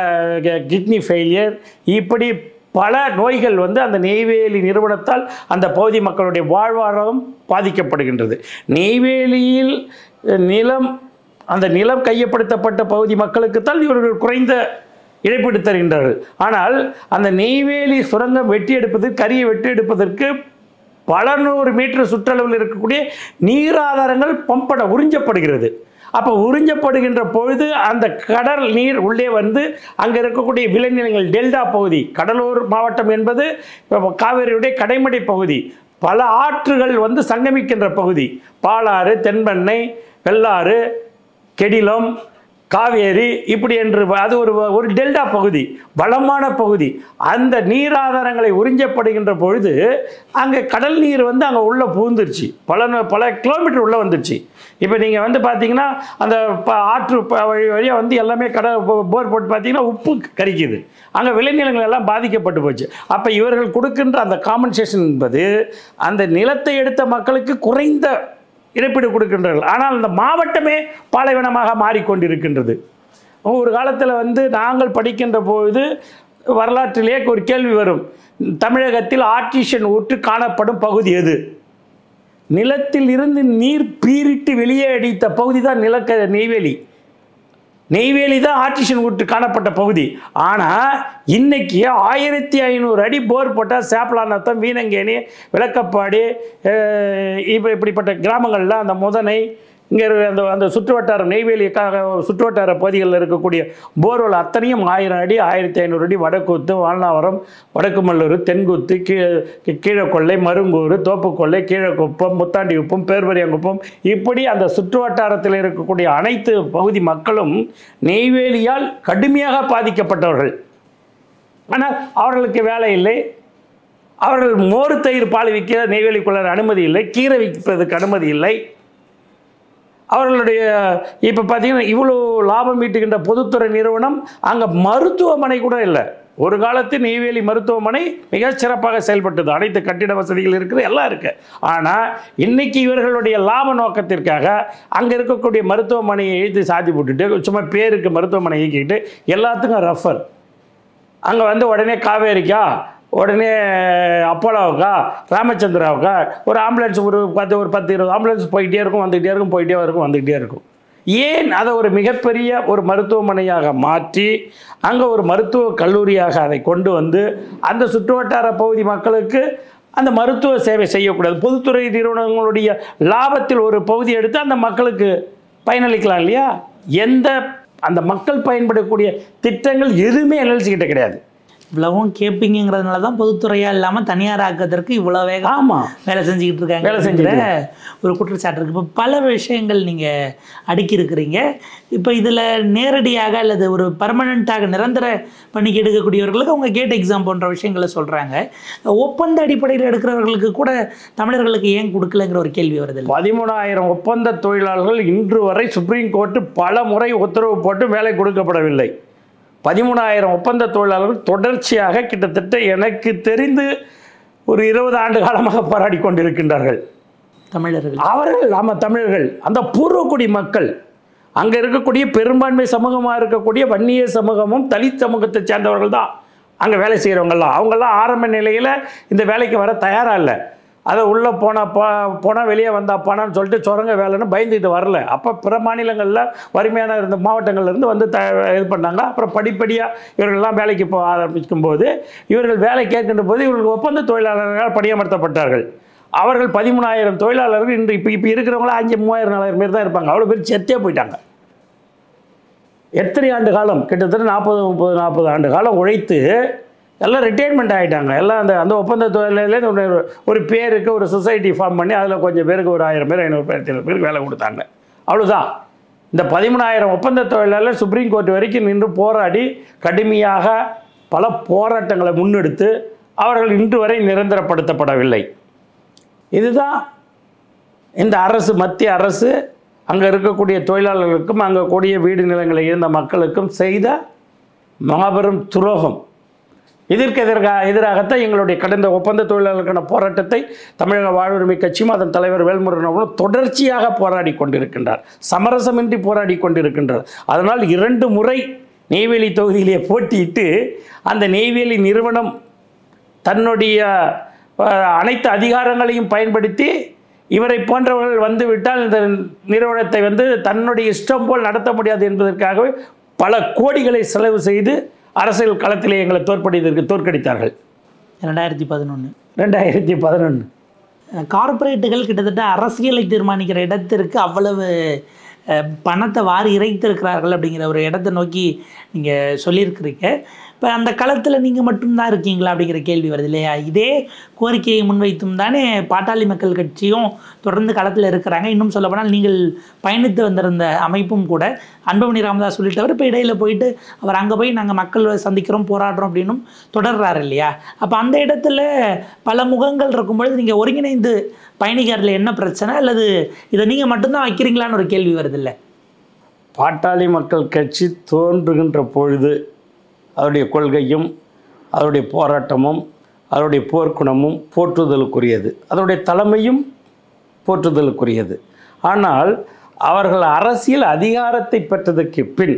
கிட்னி ஃபெயிலியர் இப்படி பல நோய்கள் வந்து அந்த நெய்வேலி நிறுவனத்தால் அந்த பகுதி மக்களுடைய வாழ்வாதாரம் பாதிக்கப்படுகின்றது நெய்வேலியில் அஹ், நிலம் அந்த நிலம் கையப்படுத்தப்பட்ட பகுதி மக்களுக்குத்தான் இவர்கள் குறைந்த இழப்பீடு தருகின்றார்கள் ஆனால் அந்த நெய்வேலி சுரங்கம் வெட்டி எடுப்பது கரியை வெட்டி எடுப்பதற்கு பல நூறு மீட்டர் சுற்றளவில் இருக்கக்கூடிய நீராதாரங்கள் பம்பட உறிஞ்சப்படுகிறது அப்போ உறிஞ்சப்படுகின்ற பொழுது அந்த கடல் நீர் உள்ளே வந்து அங்கே இருக்கக்கூடிய விளைநிலங்கள் டெல்டா பகுதி கடலூர் மாவட்டம் என்பது இப்ப காவிரியுடைய கடைமடை பகுதி பல ஆற்றுகள் வந்து சங்கமிக்கின்ற பகுதி பாலாறு தென்பெண்ணை வெள்ளாறு கெடிலம் காவேரி இப்படி என்று அது ஒரு ஒரு டெல்டா பகுதி வளமான பகுதி அந்த நீராதாரங்களை உறிஞ்சப்படுகின்ற பொழுது அங்கே கடல் நீர் வந்து அங்கே உள்ளே புகுந்துருச்சு பல ந- பல கிலோமீட்டர் உள்ளே வந்துருச்சு இப்போ நீங்கள் வந்து பார்த்தீங்கன்னா அந்த ப ஆற்று ப- வழி வழியாக வந்து எல்லாமே கடல் போ- போர் போட்டு பார்த்தீங்கன்னா உப்பு கரிக்குது அங்கே விளைநிலங்கள் எல்லாம் பாதிக்கப்பட்டு போச்சு அப்போ இவர்கள் கொடுக்கின்ற அந்த காம்பன்சேஷன் என்பது அந்த நிலத்தை எடுத்த மக்களுக்கு குறைந்த இழப்பீடு கொடுக்கின்றார்கள் ஆனால் அந்த மாவட்டமே பாலைவனமாக மாறிக்கொண்டிருக்கின்றது ஒரு காலத்தில் வந்து நாங்கள் படிக்கின்ற பொழுது வரலாற்றிலே ஒரு கேள்வி வரும் தமிழகத்தில் ஆர்டிஷன் ஊற்று காணப்படும் பகுதி எது நிலத்தில் இருந்து நீர் பீரிட்டு வெளியே அடித்த பகுதி தான் நிலக்க நெய்வேலி நெய்வேலி தான் ஆர்டிஷன் ஊற்று காணப்பட்ட பகுதி ஆனால் இன்னைக்கு ஆயிரத்தி ஐநூறு அடி போர் போட்டால் சேப்பலாநத்தம் வீணங்கேணி விளக்கப்பாடி அஹ், இப்ப இப்படிப்பட்ட கிராமங்களில் அந்த முதனை இங்கே அந்த அந்த சுற்றுவட்டாரம் நெய்வேலிக்காக சுற்றுவட்டார பகுதிகளில் இருக்கக்கூடிய போர்வெல் அத்தனையும் ஆயிரம் அடி ஆயிரத்தி ஐநூறு அடி வடக்கூத்து வால்நாவரம் வடக்குமல்லூர் தென்குத்து கீழே கீழக்கொள்ளை மருங்கூர் தோப்புக்கொள்ளை கீழக்குப்பம் முத்தாண்டிக்குப்பம் பேர்வரியாங்குப்பம் இப்படி அந்த சுற்றுவட்டாரத்தில் இருக்கக்கூடிய அனைத்து பகுதி மக்களும் நெய்வேலியால் கடுமையாக பாதிக்கப்பட்டவர்கள் ஆனால் அவர்களுக்கு வேலை இல்லை அவர்கள் மோர் தயிர் பால் விற்க நெய்வேலிக்குள்ள அனுமதி இல்லை கீரை விற்பதற்கு அனுமதி இல்லை அவர்களுடைய இப்போ பார்த்தீங்கன்னா இவ்வளோ லாபம் ஈட்டுகின்ற பொதுத்துறை நிறுவனம் அங்கே மருத்துவமனை கூட இல்லை ஒரு காலத்தில் நெய்வேலி மருத்துவமனை மிகச் சிறப்பாக செயல்பட்டது அனைத்து கட்டிட வசதிகள் இருக்குது எல்லாம் இருக்குது ஆனால் இன்னைக்கு இவர்களுடைய லாப நோக்கத்திற்காக அங்கே இருக்கக்கூடிய மருத்துவமனையை எழுதி சாத்தி போட்டுட்டு சும்மா பேருக்கு மருத்துவமனை இயக்கிக்கிட்டு எல்லாத்துக்கும் ரெஃபர் அங்கே வந்து உடனே காவேரிக்கா உடனே அப்போலோவுக்கா ராமச்சந்திராவுக்கா ஒரு ஆம்புலன்ஸ் ஒரு பத்து ஒரு பத்து இருபது ஆம்புலன்ஸ் போயிட்டே இருக்கும் வந்துக்கிட்டே இருக்கும் போயிட்டே இருக்கும் வந்துக்கிட்டே இருக்கும் ஏன் அதை ஒரு மிகப்பெரிய ஒரு மருத்துவமனையாக மாற்றி அங்கே ஒரு மருத்துவ கல்லூரியாக அதை கொண்டு வந்து அந்த சுற்றுவட்டார பகுதி மக்களுக்கு அந்த மருத்துவ சேவை செய்யக்கூடாது பொதுத்துறை நிறுவனங்களுடைய லாபத்தில் ஒரு பகுதி எடுத்து அந்த மக்களுக்கு பயனளிக்கலாம் இல்லையா எந்த அந்த மக்கள் பயன்படக்கூடிய திட்டங்கள் எதுவுமே எல்எல்சி கிட்ட கிடையாது இவ்வளவும் கேட்பீங்கிறதுனால தான் பொதுத்துறையாக இல்லாமல் தனியார் ஆக்கிறதுக்கு இவ்வளோ வேகம் ஆமாம் வேலை செஞ்சுக்கிட்டு இருக்காங்க வேலை செஞ்சுட்டு ஒரு குற்றச்சாட்டு இருக்குது இப்போ பல விஷயங்கள் நீங்கள் அடுக்கியிருக்கிறீங்க இப்போ இதில் நேரடியாக அல்லது ஒரு பர்மனண்ட்டாக நிரந்தர பணிக்கு எடுக்கக்கூடியவர்களுக்கு அவங்க கேட் எக்ஸாம் போன்ற விஷயங்களை சொல்கிறாங்க ஒப்பந்த அடிப்படையில் எடுக்கிறவர்களுக்கு கூட தமிழர்களுக்கு ஏன் கொடுக்கலங்கிற ஒரு கேள்வி வருது பதிமூணாயிரம் ஒப்பந்த தொழிலாளர்கள் இன்று வரை சுப்ரீம் கோர்ட்டு பல முறை உத்தரவு போட்டு வேலை கொடுக்கப்படவில்லை பதிமூணாயிரம் ஒப்பந்த தொழிலாளர்கள் தொடர்ச்சியாக கிட்டத்தட்ட எனக்கு தெரிந்து ஒரு இருபது ஆண்டு காலமாக போராடி கொண்டிருக்கின்றார்கள் தமிழர்கள் அவர்கள் நம்ம தமிழர்கள் அந்த பூர்வக்குடி மக்கள் அங்கே இருக்கக்கூடிய பெரும்பான்மை சமூகமாக இருக்கக்கூடிய வன்னிய சமூகமும் தலித் சமூகத்தை சேர்ந்தவர்கள் தான் அங்கே வேலை செய்கிறவங்கெல்லாம் அவங்கெல்லாம் ஆரம்ப நிலையில் இந்த வேலைக்கு வர தயாராக இல்லை அதை உள்ளே போனால் போ போனால் வெளியே வந்தால் பணம்னு சொல்லிட்டு சுரங்க வேலைன்னு பயந்துக்கிட்டு வரல அப்போ பிற மாநிலங்களில் வறுமையான இருந்த மாவட்டங்கள்ல இருந்து வந்து த இது பண்ணாங்க அப்புறம் படிப்படியாக இவர்கள்லாம் வேலைக்கு போக ஆரம்பிக்கும் போது இவர்கள் வேலை கேட்கின்ற போது இவர்கள் ஒப்பந்த தொழிலாளர்களால் பணியமர்த்தப்பட்டார்கள் அவர்கள் பதிமூணாயிரம் தொழிலாளர்கள் இன்று இப்போ இப்போ இருக்கிறவங்கள அஞ்சு மூவாயிரம் நாலாயிரம் பேர் தான் இருப்பாங்க அவ்வளோ பேர் செத்தே போயிட்டாங்க எத்தனை ஆண்டு காலம் கிட்டத்தட்ட நாற்பது முப்பது நாற்பது ஆண்டு காலம் உழைத்து எல்லாம் ரிட்டையர்மெண்ட் ஆகிட்டாங்க எல்லாம் அந்த அந்த ஒப்பந்த தொழிலேருந்து ஒரு ஒரு பேருக்கு ஒரு சொசைட்டி ஃபார்ம் பண்ணி அதில் கொஞ்சம் பேருக்கு ஒரு ஆயிரம் பேர் ஐநூறு பேர் ஐநூறு பேருக்கு வேலை கொடுத்தாங்க அவ்வளோதான் இந்த பதிமூணாயிரம் ஒப்பந்த தொழிலாளர் சுப்ரீம் கோர்ட் வரைக்கும் நின்று போராடி கடுமையாக பல போராட்டங்களை முன்னெடுத்து அவர்கள் இன்று வரை நிரந்தரப்படுத்தப்படவில்லை இதுதான் இந்த அரசு மத்திய அரசு அங்கே இருக்கக்கூடிய தொழிலாளர்களுக்கும் அங்கே கூடிய வீடு நிலங்களை இருந்த மக்களுக்கும் செய்த மாபெரும் துரோகம் இதற்கு எதிராக எதிராகத்தான் எங்களுடைய கடந்த ஒப்பந்த தொழிலாளர்களுக்கான போராட்டத்தை தமிழக வாழ்வுரிமை கட்சியும் அதன் தலைவர் வேல்முருகன் அவர்களும் தொடர்ச்சியாக போராடி கொண்டிருக்கின்றார் சமரசமின்றி போராடி கொண்டிருக்கின்றார் அதனால் இரண்டு முறை நெய்வேலி தொகுதியிலே போட்டியிட்டு அந்த நெய்வேலி நிறுவனம் தன்னுடைய அஹ், அனைத்து அதிகாரங்களையும் பயன்படுத்தி இவரை போன்றவர்கள் வந்துவிட்டால் இந்த நிறுவனத்தை வந்து தன்னுடைய இஷ்டம் போல் நடத்த முடியாது என்பதற்காகவே பல கோடிகளை செலவு செய்து அரசியல் களத்திலே எங்களை தோற்கடித்ததற்கு தோற்கடித்தார்கள் ரெண்டாயிரத்தி பதினொன்று ரெண்டாயிரத்தி பதினொன்று கார்ப்பரேட்டுகள் கிட்டத்தட்ட அரசியலை தீர்மானிக்கிற இடத்திற்கு அவ்வளவு அஹ், பணத்தை வாரி இறைத்திருக்கிறார்கள் அப்படிங்கிற ஒரு இடத்தை நோக்கி நீங்கள் சொல்லியிருக்கிறீங்க இப்போ அந்த களத்தில் நீங்கள் மட்டும்தான் இருக்கீங்களா அப்படிங்கிற கேள்வி வருது இல்லையா இதே கோரிக்கையை முன்வைத்தும் தானே பாட்டாளி மக்கள் கட்சியும் தொடர்ந்து களத்தில் இருக்கிறாங்க இன்னும் சொல்லப்போனால் நீங்கள் பயணித்து வந்திருந்த அமைப்பும் கூட அன்புமணி ராமதாஸ் உள்ளிட்டவர் இப்போ இடையில போயிட்டு அவர் அங்கே போய் நாங்கள் மக்கள் சந்திக்கிறோம் போராடுறோம் அப்படின்னும் தொடர்றாரு இல்லையா அப்போ அந்த இடத்துல பல முகங்கள் இருக்கும் பொழுது நீங்கள் ஒருங்கிணைந்து பயணிக்கிறதுல என்ன பிரச்சனை அல்லது இதை நீங்கள் மட்டும்தான் வைக்கிறீங்களான்னு ஒரு கேள்வி வருது இல்லை பாட்டாளி மக்கள் கட்சி தோன்றுகின்ற பொழுது அவருடைய கொள்கையும் அவருடைய போராட்டமும் அவருடைய போர்க்குணமும் போற்றுதலுக்குரியது அதனுடைய தலைமையும் போற்றுதலுக்குரியது ஆனால் அவர்கள் அரசியல் அதிகாரத்தை பெற்றதற்கு பின்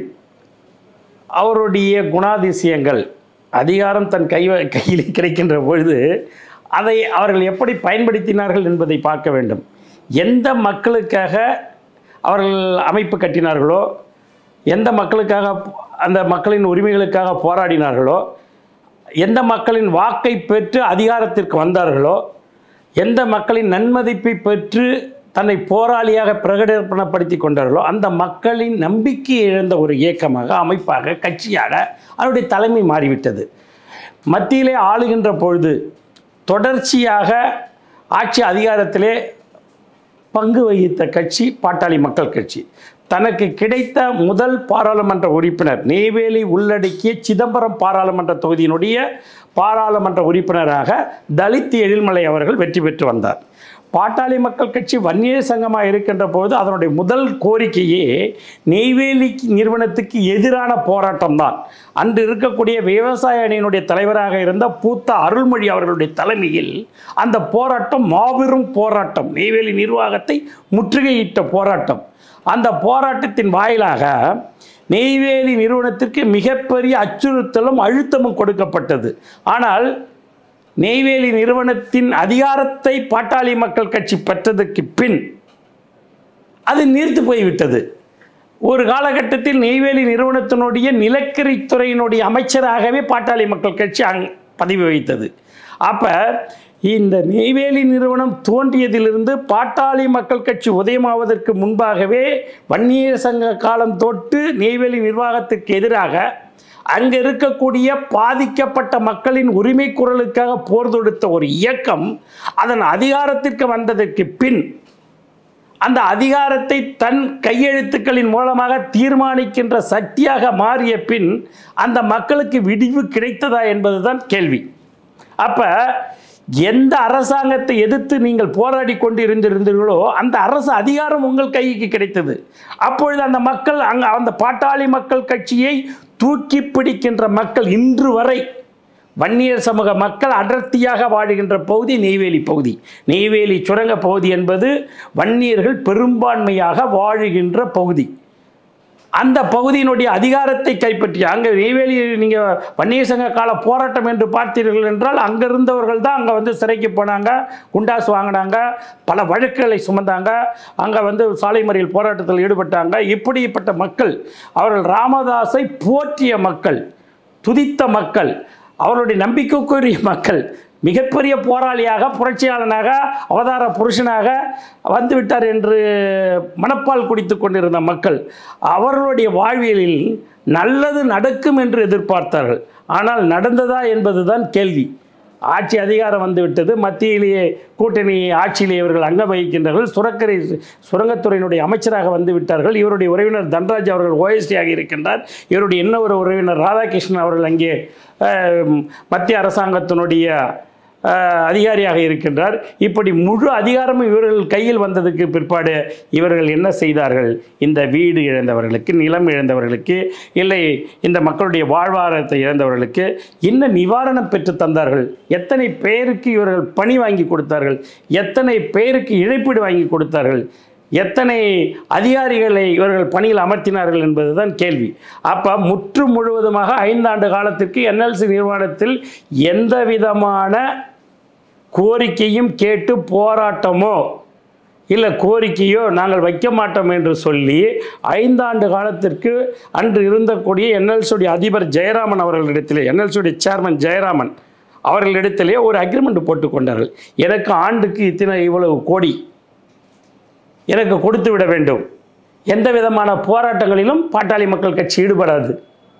அவருடைய குணாதிசயங்கள் அதிகாரம் தன் கை கையில் கிடைக்கின்ற பொழுது அதை அவர்கள் எப்படி பயன்படுத்தினார்கள் என்பதை பார்க்க வேண்டும் எந்த மக்களுக்காக அவர்கள் அமைப்பு கட்டினார்களோ எந்த மக்களுக்காக அந்த மக்களின் உரிமைகளுக்காக போராடினார்களோ எந்த மக்களின் வாக்கை பெற்று அதிகாரத்திற்கு வந்தார்களோ எந்த மக்களின் நன்மதிப்பை பெற்று தன்னை போராளியாக பிரகடனப்படுத்தி கொண்டார்களோ அந்த மக்களின் நம்பிக்கை இழந்த ஒரு இயக்கமாக அமைப்பாக கட்சியாக அவருடைய தலைமை மாறிவிட்டது மத்தியிலே ஆளுகின்ற பொழுது தொடர்ச்சியாக ஆட்சி அதிகாரத்திலே பங்கு வகித்த கட்சி பாட்டாளி மக்கள் கட்சி தனக்கு கிடைத்த முதல் பாராளுமன்ற உறுப்பினர் நெய்வேலி உள்ளடக்கிய சிதம்பரம் பாராளுமன்ற தொகுதியினுடைய பாராளுமன்ற உறுப்பினராக தலித் எழில்மலை அவர்கள் வெற்றி பெற்று வந்தார் பாட்டாளி மக்கள் கட்சி வன்னியர் சங்கமாக இருக்கின்ற போது அதனுடைய முதல் கோரிக்கையே நெய்வேலி நிறுவனத்துக்கு எதிரான போராட்டம் தான் அன்று இருக்கக்கூடிய விவசாய அணியினுடைய தலைவராக இருந்த பூத்த அருள்மொழி அவர்களுடைய தலைமையில் அந்த போராட்டம் மாபெரும் போராட்டம் நெய்வேலி நிர்வாகத்தை முற்றுகையிட்ட போராட்டம் அந்த போராட்டத்தின் வாயிலாக நெய்வேலி நிறுவனத்திற்கு மிகப்பெரிய அச்சுறுத்தலும் அழுத்தமும் கொடுக்கப்பட்டது ஆனால் நெய்வேலி நிறுவனத்தின் அதிகாரத்தை பாட்டாளி மக்கள் கட்சி பெற்றதற்கு பின் அது நீர்த்து போய்விட்டது ஒரு காலகட்டத்தில் நெய்வேலி நிறுவனத்தினுடைய நிலக்கரித்துறையினுடைய அமைச்சராகவே பாட்டாளி மக்கள் கட்சி அங் பதவி வகித்தது அப்போ இந்த நெய்வேலி நிறுவனம் தோன்றியதிலிருந்து பாட்டாளி மக்கள் கட்சி உதயமாவதற்கு முன்பாகவே வன்னியர் சங்க காலம் தொட்டு நெய்வேலி நிர்வாகத்திற்கு எதிராக அங்கே இருக்கக்கூடிய பாதிக்கப்பட்ட மக்களின் உரிமை குரலுக்காக போர் தொடுத்த ஒரு இயக்கம் அதன் அதிகாரத்திற்கு வந்ததற்கு பின் அந்த அதிகாரத்தை தன் கையெழுத்துக்களின் மூலமாக தீர்மானிக்கின்ற சக்தியாக மாறிய பின் அந்த மக்களுக்கு விடிவு கிடைத்ததா என்பதுதான் கேள்வி அப்ப எந்த அரசாங்கத்தை எதிர்த்து நீங்கள் போராடி கொண்டு இருந்திருந்தீர்களோ அந்த அரசு அதிகாரம் உங்கள் கைக்கு கிடைத்தது அப்பொழுது அந்த மக்கள் அங்க அந்த பாட்டாளி மக்கள் கட்சியை தூக்கி பிடிக்கின்ற மக்கள் இன்று வரை வன்னியர் சமூக மக்கள் அடர்த்தியாக வாழுகின்ற பகுதி நெய்வேலி பகுதி நெய்வேலி சுரங்க பகுதி என்பது வன்னியர்கள் பெரும்பான்மையாக வாழுகின்ற பகுதி அந்த பகுதியினுடைய அதிகாரத்தை கைப்பற்றி அங்கே நெய்வேலி நீங்கள் வன்னியர் சங்க கால போராட்டம் என்று பார்த்தீர்கள் என்றால் அங்கே இருந்தவர்கள் தான் அங்கே வந்து சிறைக்கு போனாங்க குண்டாசு வாங்கினாங்க பல வழக்குகளை சுமந்தாங்க அங்கே வந்து சாலை மறியல் போராட்டத்தில் ஈடுபட்டாங்க இப்படிப்பட்ட மக்கள் அவர்கள் ராமதாஸை போற்றிய மக்கள் துதித்த மக்கள் அவருடைய நம்பிக்கைக்குரிய மக்கள் மிகப்பெரிய போராளியாக புரட்சியாளனாக அவதார புருஷனாக வந்துவிட்டார் என்று மனப்பால் குடித்து கொண்டிருந்த மக்கள் அவர்களுடைய வாழ்வியலில் நல்லது நடக்கும் என்று எதிர்பார்த்தார்கள் ஆனால் நடந்ததா என்பதுதான் கேள்வி ஆட்சி அதிகாரம் வந்துவிட்டது மத்தியிலேயே கூட்டணி ஆட்சியிலே இவர்கள் அங்கம் வகிக்கின்றார்கள் சுரக்கரை சுரங்கத்துறையினுடைய அமைச்சராக வந்து விட்டார்கள் இவருடைய உறவினர் தன்ராஜ் அவர்கள் ஓஎஸ்டியாக இருக்கின்றார் இவருடைய இன்னொரு உறவினர் ராதாகிருஷ்ணன் அவர்கள் அங்கே அஹ், மத்திய அரசாங்கத்தினுடைய அஹ், அதிகாரியாக இருக்கின்றார் இப்படி முழு அதிகாரமும் இவர்கள் கையில் வந்ததுக்கு பிற்பாடு இவர்கள் என்ன செய்தார்கள் இந்த வீடு இழந்தவர்களுக்கு நிலம் இழந்தவர்களுக்கு இல்லை இந்த மக்களுடைய வாழ்வாதாரத்தை இழந்தவர்களுக்கு என்ன நிவாரணம் பெற்று தந்தார்கள் எத்தனை பேருக்கு இவர்கள் பணி வாங்கி கொடுத்தார்கள் எத்தனை பேருக்கு இழப்பீடு வாங்கி கொடுத்தார்கள் எத்தனை அதிகாரிகளை இவர்கள் பணியில் அமர்த்தினார்கள் என்பதுதான் கேள்வி அப்போ முற்று முழுவதுமாக ஐந்தாண்டு காலத்திற்கு என்எல்சி நிறுவனத்தில் எந்த விதமான கோரிக்கையும் கேட்டு போராட்டமோ இல்லை கோரிக்கையோ நாங்கள் வைக்க மாட்டோம் என்று சொல்லி ஐந்தாண்டு காலத்திற்கு அன்று இருந்தக்கூடிய என்எல்சியுடைய அதிபர் ஜெயராமன் அவர்களிடத்திலே என்எல்சியுடைய சேர்மன் ஜெயராமன் அவர்களிடத்திலே ஒரு அக்ரிமெண்ட் போட்டுக்கொண்டார்கள் எனக்கு ஆண்டுக்கு இத்தனை இவ்வளவு கோடி எனக்கு கொடுத்து விட வேண்டும் எந்த விதமான போராட்டங்களிலும் பாட்டாளி மக்கள் கட்சி ஈடுபடாது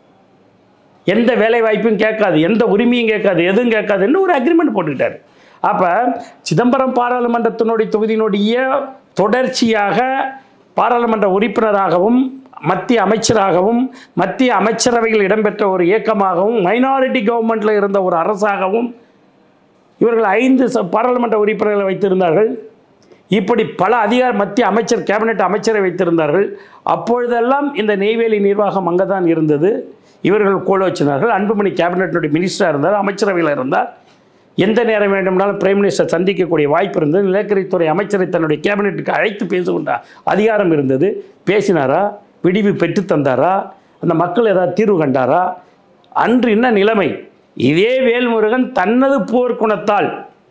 எந்த வேலை வாய்ப்பும் கேட்காது எந்த உரிமையும் கேட்காது எதுவும் கேட்காதுன்னு ஒரு அக்ரிமெண்ட் போட்டுக்கிட்டாரு அப்போ சிதம்பரம் பாராளுமன்றத்தினுடைய தொகுதியினுடைய தொடர்ச்சியாக பாராளுமன்ற உறுப்பினராகவும் மத்திய அமைச்சராகவும் மத்திய அமைச்சரவையில் இடம்பெற்ற ஒரு இயக்கமாகவும் மைனாரிட்டி கவர்மெண்ட்டில் இருந்த ஒரு அரசாகவும் இவர்கள் ஐந்து ச- பாராளுமன்ற உறுப்பினர்களை வைத்திருந்தார்கள் இப்படி பல அதிகார மத்திய அமைச்சர் கேபினெட் அமைச்சரை வைத்திருந்தார்கள் அப்பொழுதெல்லாம் இந்த நெய்வேலி நிர்வாகம் அங்கே தான் இருந்தது இவர்கள் கோலோச்சினார்கள் அன்புமணி கேபினெட்டுடைய மினிஸ்டராக இருந்தார் அமைச்சரவையில் இருந்தார் எந்த நேரம் வேண்டும்னாலும் பிரைம் மினிஸ்டர் சந்திக்கக்கூடிய வாய்ப்பு இருந்தது நிலக்கரித்துறை அமைச்சரை தன்னுடைய கேபினெட்டுக்கு அழைத்து பேசுகின்ற அதிகாரம் இருந்தது பேசினாரா விடிவு பெற்றுத் தந்தாரா அந்த மக்கள் ஏதாவது தீர்வு கண்டாரா அன்று என்ன நிலைமை இதே வேல்முருகன் தனது போர்க்குணத்தால்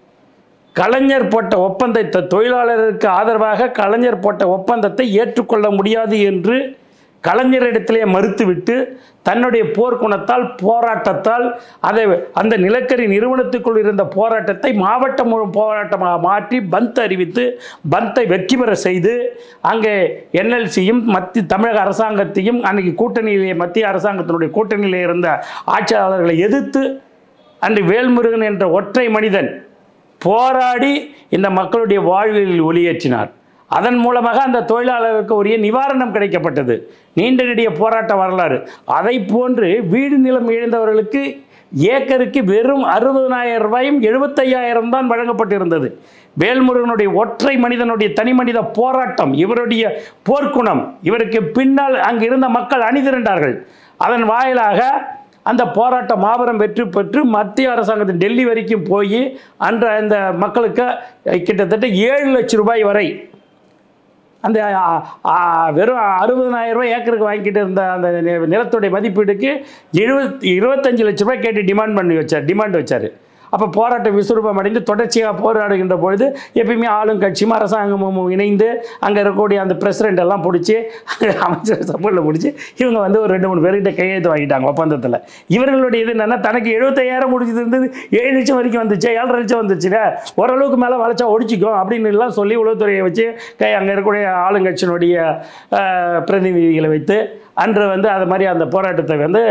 கலைஞர் போட்ட ஒப்பந்தத்தை தொழிலாளருக்கு ஆதரவாக கலைஞர் போட்ட ஒப்பந்தத்தை ஏற்றுக்கொள்ள முடியாது என்று கலைஞரிடத்திலே மறுத்துவிட்டு தன்னுடைய போர்க்குணத்தால் போராட்டத்தால் அதை அந்த நிலக்கரி நிறுவனத்துக்குள் இருந்த போராட்டத்தை மாவட்ட முழு போராட்டமாக மாற்றி பந்த் அறிவித்து பந்தை வெற்றி பெற செய்து அங்கே என்எல்சியும் மத்திய தமிழக அரசாங்கத்தையும் அன்னைக்கு கூட்டணியிலே மத்திய அரசாங்கத்தினுடைய கூட்டணியிலே இருந்த ஆட்சியாளர்களை எதிர்த்து அன்று வேல்முருகன் என்ற ஒற்றை மனிதன் போராடி இந்த மக்களுடைய வாழ்வில் ஒளியேற்றினார் அதன் மூலமாக அந்த தொழிலாளருக்கு உரிய நிவாரணம் கிடைக்கப்பட்டது நீண்ட நெடிய போராட்ட வரலாறு அதை போன்று வீடு நிலம் இழந்தவர்களுக்கு ஏக்கருக்கு வெறும் அறுபதனாயிரம் ரூபாயும் எழுபத்தையாயிரம் தான் வழங்கப்பட்டிருந்தது வேல்முருகனுடைய ஒற்றை மனிதனுடைய தனி மனித போராட்டம் இவருடைய போர்க்குணம் இவருக்கு பின்னால் அங்கு இருந்த மக்கள் அணிதிரண்டார்கள் அதன் வாயிலாக அந்த போராட்டம் மாபெரும் வெற்றி பெற்று மத்திய அரசாங்கத்தின் டெல்லி வரைக்கும் போய் அன்று அந்த மக்களுக்கு கிட்டத்தட்ட ஏழு லட்சம் ரூபாய் வரை அந்த ஆ, ஆ, வெறும் அறுபதனாயிரம் ரூபாய் ஏக்கருக்கு வாங்கிட்டு இருந்த அந்த நி- நிலத்துடைய மதிப்பீடுக்கு எழுபத் இருபத்தஞ்சு லட்ச ரூபாய் கேட்டு டிமாண்ட் பண்ணி வச்சார் டிமாண்ட் வச்சார் அப்போ போராட்டம் விசுரூபம் அடைந்து தொடர்ச்சியாக போராடுகின்ற பொழுது எப்பயுமே ஆளும் கட்சியும் அரசாங்கமும் இணைந்து அங்கே இருக்கக்கூடிய அந்த பிரசிடென்ட் எல்லாம் பிடிச்சி அமைச்சர் சப்போர்ட்டில் பிடிச்சி இவங்க வந்து ஒரு ரெண்டு மூணு பேர்கிட்ட கையெழுத்து வாங்கிட்டாங்க ஒப்பந்தத்தில் இவர்களுடைய இது என்னென்னா தனக்கு எழுபத்தையாயிரம் முடிஞ்சது இருந்தது ஏழு லட்சம் வரைக்கும் வந்துச்சு ஏழரை லட்சம் வந்துச்சுங்க ஓரளவுக்கு மேலே வளைச்சா ஒடிச்சிக்கும் அப்படின்னு எல்லாம் சொல்லி உளவுத்துறையை வச்சு கை அங்கே இருக்கக்கூடிய ஆளுங்கட்சியினுடைய அஹ், பிரதிநிதிகளை வைத்து அன்று வந்து அது மாதிரி அந்த போராட்டத்தை வந்து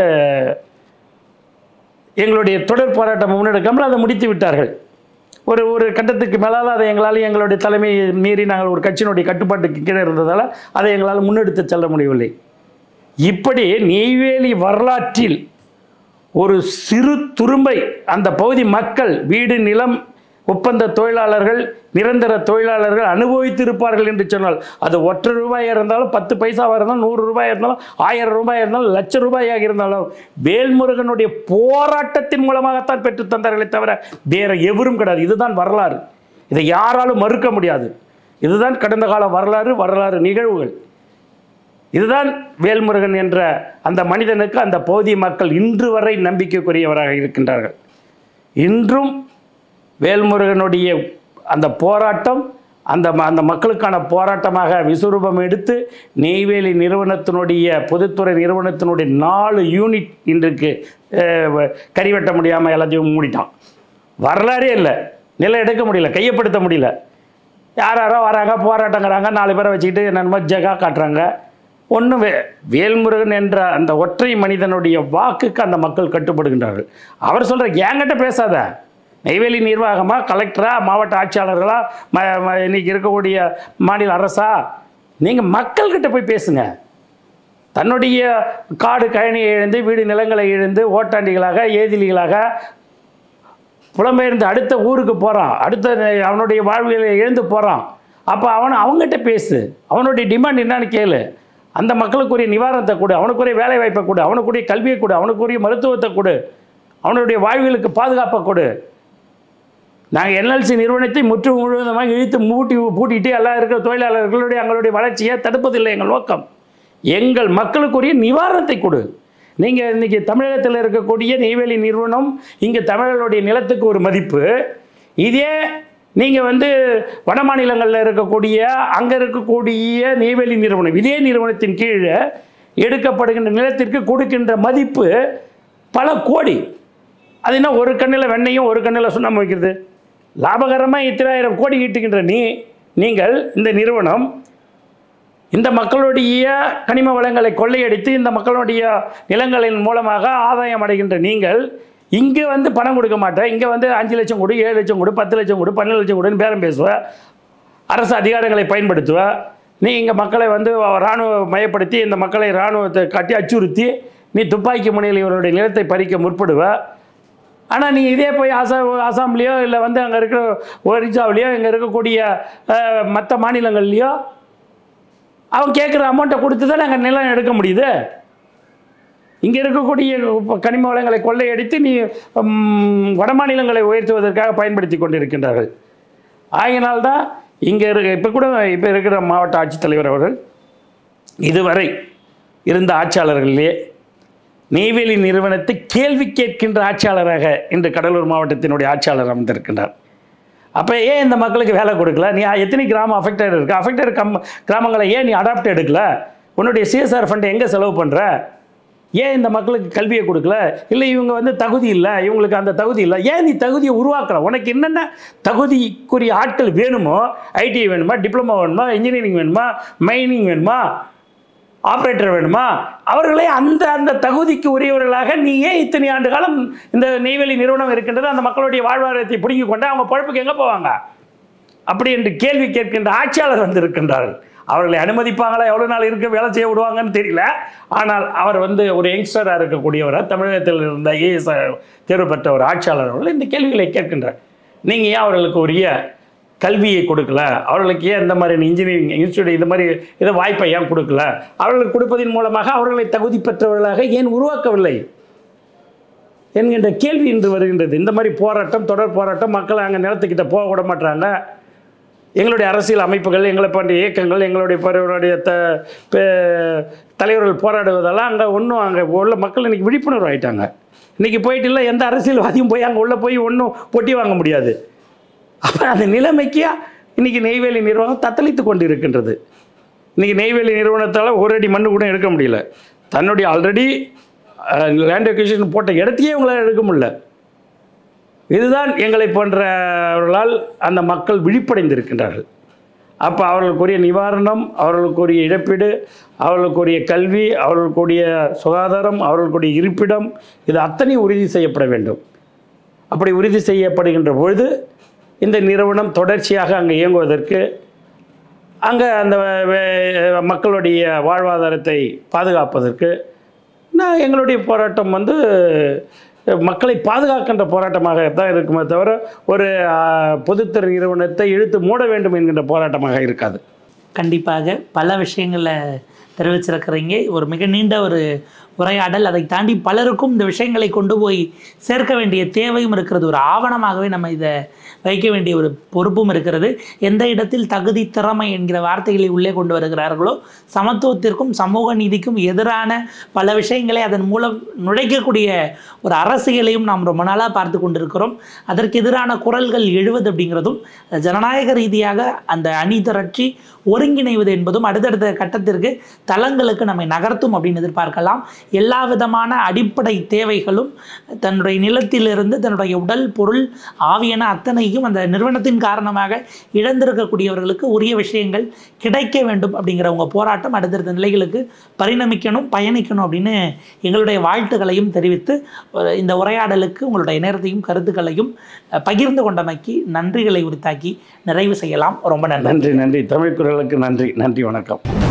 எங்களுடைய தொடர் போராட்டம் முன்னெடுக்காமல் அதை முடித்து விட்டார்கள் ஒரு ஒரு கட்டத்துக்கு மேலால் அதை எங்களால் எங்களுடைய தலைமை மீறி நாங்கள் ஒரு கட்சியினுடைய கட்டுப்பாட்டுக்கு கீழே இருந்ததால் அதை எங்களால் முன்னெடுத்து செல்ல முடியவில்லை இப்படி நெய்வேலி வரலாற்றில் ஒரு சிறு துரும்பை அந்த பகுதி மக்கள் வீடு நிலம் ஒப்பந்த தொழிலாளர்கள் நிரந்தர தொழிலாளர்கள் அனுபவித்திருப்பார்கள் என்று சொன்னால் அது ஒற்றை ரூபாயாக இருந்தாலும் பத்து பைசாவாக இருந்தாலும் நூறு ரூபாய் இருந்தாலும் ஆயிரம் ரூபாய் இருந்தாலும் லட்ச ரூபாயாக இருந்தாலும் வேல்முருகனுடைய போராட்டத்தின் மூலமாகத்தான் பெற்று தந்தார்களே தவிர வேற எவரும் கிடையாது இதுதான் வரலாறு இதை யாராலும் மறுக்க முடியாது இதுதான் கடந்த கால வரலாறு வரலாறு நிகழ்வுகள் இதுதான் வேல்முருகன் என்ற அந்த மனிதனுக்கு அந்த பகுதி மக்கள் இன்று வரை நம்பிக்கைக்குரியவராக இருக்கின்றார்கள் இன்றும் வேல்முருகனுடைய அந்த போராட்டம் அந்த ம- அந்த மக்களுக்கான போராட்டமாக விஸ்வரூபம் எடுத்து நெய்வேலி நிறுவனத்தினுடைய பொதுத்துறை நிறுவனத்தினுடைய நாலு யூனிட் இன்றைக்கு அஹ், வ- கறி வெட்ட முடியாமல் எல்லாத்தையும் மூடிட்டான் வரலாறே இல்லை நிலம் எடுக்க முடியல கையப்படுத்த முடியல யார் யாரோ வராங்க போராட்டங்கிறாங்க நாலு பேரை வச்சுக்கிட்டு என்னென்னமோ ஜெகா காட்டுறாங்க ஒன்றும் வே வேல்முருகன் என்ற அந்த ஒற்றை மனிதனுடைய வாக்குக்கு அந்த மக்கள் கட்டுப்படுகின்றார்கள் அவர் சொல்கிற என்கிட்ட பேசாத நெய்வேலி நிர்வாகமா கலெக்டரா மாவட்ட ஆட்சியாளர்களா ம ம- இன்னைக்கு இருக்கக்கூடிய மாநில அரசா நீங்கள் மக்கள்கிட்ட போய் பேசுங்க தன்னுடைய காடு கழனியை இழந்து வீடு நிலங்களை இழந்து ஓட்டாண்டிகளாக ஏதிலிகளாக புலம்பெயர்ந்து அடுத்த ஊருக்கு போகிறான் அடுத்த நெ- அவனுடைய வாழ்வியலை இழந்து போகிறான் அப்போ அவன் அவங்ககிட்ட பேசு அவனுடைய டிமாண்ட் என்னன்னு கேளு அந்த மக்களுக்குரிய நிவாரணத்தை கொடு அவனுக்குரிய வேலை வாய்ப்பை கொடு அவனுக்குரிய கல்வியை கொடு அவனுக்குரிய மருத்துவத்தை கொடு அவனுடைய வாழ்வியலுக்கு பாதுகாப்பை கொடு நாங்கள் என்எல்சி நிறுவனத்தை முற்று முழுவதுமாக இழுத்து மூட்டி பூட்டிட்டு எல்லா இருக்கிற தொழிலாளர்களுடைய எங்களுடைய வளர்ச்சியை தடுப்பதில்லை எங்கள் நோக்கம் எங்கள் மக்களுக்குரிய நிவாரணத்தை கொடு நீங்கள் இன்றைக்கி தமிழகத்தில் இருக்கக்கூடிய நெய்வேலி நிறுவனம் இங்கே தமிழர்களுடைய நிலத்துக்கு ஒரு மதிப்பு இதே நீங்கள் வந்து வட மாநிலங்களில் இருக்கக்கூடிய அங்கே இருக்கக்கூடிய நெய்வேலி நிறுவனம் இதே நிறுவனத்தின் கீழே எடுக்கப்படுகின்ற நிலத்திற்கு கொடுக்கின்ற மதிப்பு பல கோடி அது என்ன ஒரு கண்ணில் வெண்ணையும் ஒரு கண்ணில் சுண்ணாம்பு வைக்கிறது லாபகரமாக இத்தனாயிரம் கோடி ஈட்டுகின்ற நீ நீங்கள் இந்த நிறுவனம் இந்த மக்களுடைய கனிம வளங்களை கொள்ளையடித்து இந்த மக்களுடைய நிலங்களின் மூலமாக ஆதாயம் அடைகின்ற நீங்கள் இங்கே வந்து பணம் கொடுக்க மாட்டேன் இங்கே வந்து அஞ்சு லட்சம் கொடு ஏழு லட்சம் கொடு பத்து லட்சம் கொடு பன்னெண்டு லட்சம் கொடுன்னு பேரம் பேசுவ அரசு அதிகாரங்களை பயன்படுத்துவ நீ இங்கே மக்களை வந்து இராணுவ மயப்படுத்தி இந்த மக்களை இராணுவத்தை காட்டி அச்சுறுத்தி நீ துப்பாக்கி முனையில் இவருடைய நிலத்தை பறிக்க முற்படுவ ஆனால் நீ இதே போய் ஆசா ஆசாம்லேயோ இல்லை வந்து அங்கே இருக்கிற ஒரிசாவிலையோ இங்கே இருக்கக்கூடிய மற்ற மாநிலங்கள்லையோ அவன் கேட்குற அமௌண்ட்டை கொடுத்து தான் நாங்கள் நிலம் எடுக்க முடியுது இங்கே இருக்கக்கூடிய கனிம வளங்களை கொள்ளையடித்து நீ ம், வட மாநிலங்களை உயர்த்துவதற்காக பயன்படுத்தி கொண்டிருக்கின்றார்கள் ஆகையினால்தான் இங்கே இருக்க இப்போ கூட இப்போ இருக்கிற மாவட்ட ஆட்சித்தலைவர் அவர்கள் இதுவரை இருந்த ஆட்சியாளர்களிலே நெய்வேலி நிறுவனத்தை கேள்வி கேட்கின்ற ஆட்சியாளராக இன்று கடலூர் மாவட்டத்தினுடைய ஆட்சியாளர் அமர்ந்திருக்கின்றார் அப்போ ஏன் இந்த மக்களுக்கு வேலை கொடுக்கல நீ எத்தனை கிராமம் அஃபெக்டட் இருக்கு அஃபெக்டட் கம் கிராமங்களை ஏன் நீ அடாப்ட் எடுக்கல உன்னுடைய சிஎஸ்ஆர் ஃபண்டை எங்கே செலவு பண்ணுற ஏன் இந்த மக்களுக்கு கல்வியை கொடுக்கல இல்லை இவங்க வந்து தகுதி இல்லை இவங்களுக்கு அந்த தகுதி இல்லை ஏன் நீ தகுதியை உருவாக்கல உனக்கு என்னென்ன தகுதிக்குரிய ஆட்கள் வேணுமோ ஐடி வேணுமா டிப்ளமோ வேணுமா இன்ஜினியரிங் வேணுமா மைனிங் வேணுமா ஆப்ரேட்டர் வேணுமா அவர்களே அந்த அந்த தகுதிக்கு உரியவர்களாக நீ ஏன் இத்தனை ஆண்டு காலம் இந்த நெய்வேலி நிறுவனம் இருக்கின்றது அந்த மக்களுடைய வாழ்வாதாரத்தை பிடுங்கி கொண்டு அவங்க பொழப்புக்கு எங்கே போவாங்க அப்படி என்று கேள்வி கேட்கின்ற ஆட்சியாளர் வந்து இருக்கின்றார்கள் அவர்களை அனுமதிப்பாங்களா எவ்வளோ நாள் இருக்க வேலை செய்ய விடுவாங்கன்னு தெரியல ஆனால் அவர் வந்து ஒரு யங்ஸ்டராக இருக்கக்கூடியவராக தமிழகத்தில் இருந்த ஏஎஸ் தேர்வு பெற்ற ஒரு ஆட்சியாளர் அவர்கள் இந்த கேள்விகளை கேட்கின்றார் நீங்கள் ஏன் அவர்களுக்கு உரிய கல்வியை கொடுக்கல அவர்களுக்கு ஏன் இந்த மாதிரி இன்ஜினியரிங் இன்ஸ்டியூட் இந்த மாதிரி இதை வாய்ப்பை ஏன் கொடுக்கல அவர்களுக்கு கொடுப்பதன் மூலமாக அவர்களை தகுதி பெற்றவர்களாக ஏன் உருவாக்கவில்லை என்கின்ற கேள்வி இன்று வருகின்றது இந்த மாதிரி போராட்டம் தொடர் போராட்டம் மக்களை அங்கே நிலத்துக்கிட்ட போக விட மாட்டாங்க எங்களுடைய அரசியல் அமைப்புகள் எங்களை போன்ற இயக்கங்கள் எங்களுடைய பிறருடைய த பே- தலைவர்கள் போராடுவதெல்லாம் அங்கே ஒன்றும் அங்கே உள்ள மக்கள் இன்னைக்கு விழிப்புணர்வு ஆயிட்டாங்க இன்றைக்கி போயிட்டு இல்லை எந்த அரசியல்வாதியும் போய் அங்கே உள்ளே போய் ஒன்றும் பொட்டி வாங்க முடியாது அப்போ அந்த நிலைமைக்கு இன்றைக்கி நெய்வேலி நிறுவனம் தத்தளித்து கொண்டு இருக்கின்றது இன்றைக்கி நெய்வேலி நிறுவனத்தால் ஒரு அடி மண்ணு கூட எடுக்க முடியல தன்னுடைய ஆல்ரெடி லேண்ட் அக்விசிஷன் போட்ட இடத்தையே உங்களால் எடுக்க முடியல இதுதான் எங்களை போன்றவர்களால் அந்த மக்கள் விழிப்படைந்திருக்கின்றார்கள் அப்போ அவர்களுக்குரிய நிவாரணம் அவர்களுக்குரிய இழப்பீடு அவர்களுக்குரிய கல்வி அவர்களுக்குரிய சுகாதாரம் அவர்களுக்குரிய இருப்பிடம் இது அத்தனையும் உறுதி செய்யப்பட வேண்டும் அப்படி உறுதி செய்யப்படுகின்ற பொழுது இந்த நிறுவனம் தொடர்ச்சியாக அங்கே இயங்குவதற்கு அங்கே அந்த வே- மக்களுடைய வாழ்வாதாரத்தை பாதுகாப்பதற்கு நான் எங்களுடைய போராட்டம் வந்து மக்களை பாதுகாக்கின்ற போராட்டமாக தான் இருக்குமே தவிர ஒரு ஆ, பொதுத்துறை நிறுவனத்தை இழுத்து மூட வேண்டும் என்கின்ற போராட்டமாக இருக்காது கண்டிப்பாக பல விஷயங்களை தெரிவிச்சிருக்கிறீங்க ஒரு மிக நீண்ட ஒரு உரையாடல் அதை தாண்டி பலருக்கும் இந்த விஷயங்களை கொண்டு போய் சேர்க்க வேண்டிய தேவையும் இருக்கிறது ஒரு ஆவணமாகவே நம்ம இதை வைக்க வேண்டிய ஒரு பொறுப்பும் இருக்கிறது எந்த இடத்தில் தகுதி திறமை என்கிற வார்த்தைகளை உள்ளே கொண்டு வருகிறார்களோ சமத்துவத்திற்கும் சமூக நீதிக்கும் எதிரான பல விஷயங்களை அதன் மூலம் நுழைக்கக்கூடிய ஒரு அரசியலையும் நாம் ரொம்ப நாளாக பார்த்து கொண்டிருக்கிறோம் அதற்கு எதிரான குரல்கள் எழுவது அப்படிங்கிறதும் ஜனநாயக ரீதியாக அந்த அணி திரட்சி ஒருங்கிணைவது என்பதும் அடுத்தடுத்த கட்டத்திற்கு தளங்களுக்கு நம்மை நகர்த்தும் அப்படின்னு எதிர்பார்க்கலாம் எல்லா விதமான அடிப்படை தேவைகளும் தன்னுடைய நிலத்திலிருந்து தன்னுடைய உடல் பொருள் ஆவியன அத்தனையும் அந்த நிறுவனத்தின் காரணமாக இழந்திருக்கக்கூடியவர்களுக்கு உரிய விஷயங்கள் கிடைக்க வேண்டும் அப்படிங்கிற உங்க போராட்டம் அடுத்தடுத்த நிலைகளுக்கு பரிணமிக்கணும் பயணிக்கணும் அப்படின்னு எங்களுடைய வாழ்த்துக்களையும் தெரிவித்து ஒரு இந்த உரையாடலுக்கு உங்களுடைய நேரத்தையும் கருத்துக்களையும் அஹ், பகிர்ந்து கொண்டமைக்கு நன்றிகளை உரித்தாக்கி நிறைவு செய்யலாம் ரொம்ப நன்றி நன்றி நன்றி தமிழ் குரலுக்கு நன்றி நன்றி வணக்கம்